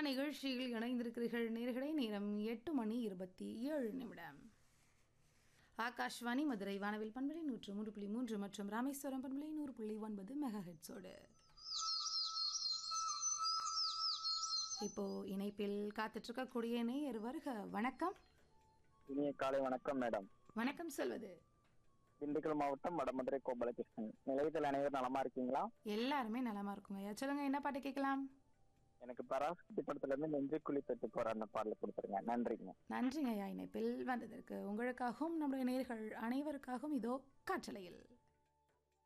நிகழ்ச்சியில் இணைந்திருக்கிறீர்கள் நேர்களை நேரம் எட்டு மணி இருபத்தி ஏழு நிமிடம் ஆகாஷ்வாணி மதுரை வானவில் பண்பலை நூற்று மூன்று புள்ளி மூன்று மற்றும் ராமேஸ்வரம் பண்பலை நூறு புள்ளி ஒன்பது மெகா ஹெட்ஸோடு இப்போ இணைப்பில் காத்துட்ருக்கக்கூடிய நேயர் வருக வணக்கம் இனிய காலை வணக்கம் மேடம் வணக்கம் சொல்வது திண்டுக்கல் மாவட்டம் வடமதுரை கோபாலகிருஷ்ணன் நிலையத்தில் அனைவரும் நலமா இருக்கீங்களா எல்லாருமே நலமா இருக்குங்க ஐயா சொல்லுங்க என்ன பாட்டு கேட்கலாம் எனக்கு பராசக்தி படத்துல இருந்து நெஞ்சுக்குழி பெற்று போற அந்த பாடலை கொடுத்துருங்க நன்றிங்க நன்றிங்க ஐயா இணைப்பில் வந்ததற்கு உங்களுக்காகவும் நம்முடைய நேர்கள் அனைவருக்காகவும் இதோ காற்றலையில்